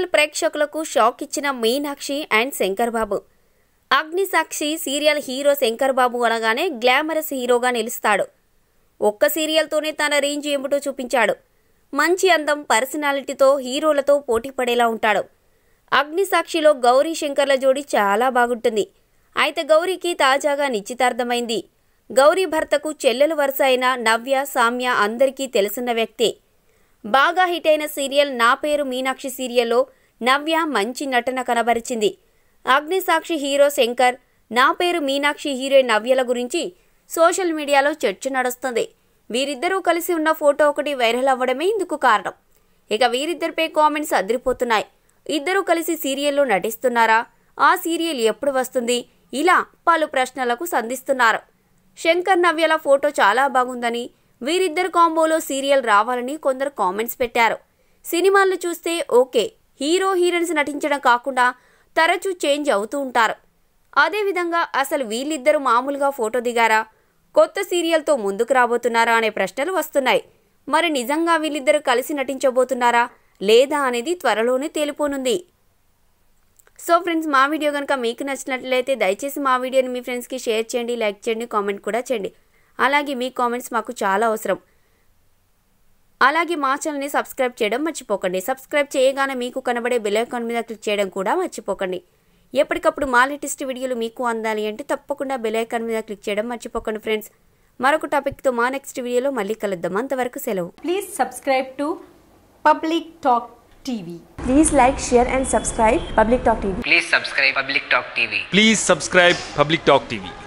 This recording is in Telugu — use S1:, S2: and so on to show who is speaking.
S1: ప్రేక్షకులకు షాక్ ఇచ్చిన Meenakshi and Shankar Babu Agnisakshi serial hero Shankar Babu అనగానే గ్లామరస్ హీరోగా నిలుస్తాడు ఒక్క సీరియల్తోనే తన రేంజ్ ఏమిటో చూపించాడు మంచి అందం పర్సనాలిటీతో హీరోలతో పోటీ పడేలా ఉంటాడు అగ్నిసాక్షిలో గౌరీ శంకర్ల జోడి చాలా బాగుంటుంది అయితే గౌరీకి తాజాగా నిశ్చితార్థమైంది గౌరీ భర్తకు చెల్లెలు వరుస అయిన నవ్య సామ్య అందరికీ తెలిసిన వ్యక్తే బాగా హిట్ అయిన సీరియల్ నా పేరు మీనాక్షి సీరియల్లో నవ్య మంచి నటన కనబరిచింది అగ్నిసాక్షి హీరో శంకర్ నా పేరు మీనాక్షి హీరోయిన్ నవ్యల గురించి సోషల్ మీడియాలో చర్చ నడుస్తుంది వీరిద్దరూ కలిసి ఉన్న ఫోటో ఒకటి వైరల్ అవ్వడమే ఇందుకు కారణం ఇక వీరిద్దరిపై కామెంట్స్ అదిరిపోతున్నాయి ఇద్దరూ కలిసి సీరియల్లో నటిస్తున్నారా ఆ సీరియల్ ఎప్పుడు వస్తుంది ఇలా పలు ప్రశ్నలకు సంధిస్తున్నారు శంకర్ నవ్యల ఫోటో చాలా బాగుందని వీరిద్దరు కాంబోలో సీరియల్ రావాలని కొందరు కామెంట్స్ పెట్టారు సినిమాల్లో చూస్తే ఓకే హీరో హీరోయిన్స్ నటించడం కాకుండా తరచూ చేంజ్ అవుతూ ఉంటారు అదేవిధంగా అసలు వీళ్ళిద్దరూ మామూలుగా ఫోటో దిగారా కొత్త సీరియల్తో ముందుకు రాబోతున్నారా అనే ప్రశ్నలు వస్తున్నాయి మరి నిజంగా వీళ్ళిద్దరూ కలిసి నటించబోతున్నారా లేదా అనేది త్వరలోనే తేలిపోనుంది సో ఫ్రెండ్స్ మా వీడియో కనుక మీకు నచ్చినట్లయితే దయచేసి మా వీడియోని మీ ఫ్రెండ్స్కి షేర్ చేయండి లైక్ చేయండి కామెంట్ కూడా చేయండి అలాగే మీ కామెంట్స్ మాకు చాలా అవసరం అలాగే మా ఛానల్ని సబ్స్క్రైబ్ చేయడం మర్చిపోకండి సబ్స్క్రైబ్ చేయగానే మీకు కనబడే బెల్ ఐకాన్ మీద క్లిక్ చేయడం కూడా మర్చిపోకండి ఎప్పటికప్పుడు మా లేటెస్ట్ వీడియోలు మీకు అందాలి అంటే తప్పకుండా బెల్ ఐకాన్ మీద క్లిక్ చేయడం మర్చిపోకండి ఫ్రెండ్స్ మరొక టాపిక్తో మా నెక్స్ట్ వీడియోలో మళ్ళీ కలుద్దాం అంతవరకు సెలవు
S2: Please subscribe to Public Talk TV.
S3: Please like, share, and subscribe Public Talk TV.
S4: Please subscribe Public Talk TV.
S5: Please subscribe Public Talk TV.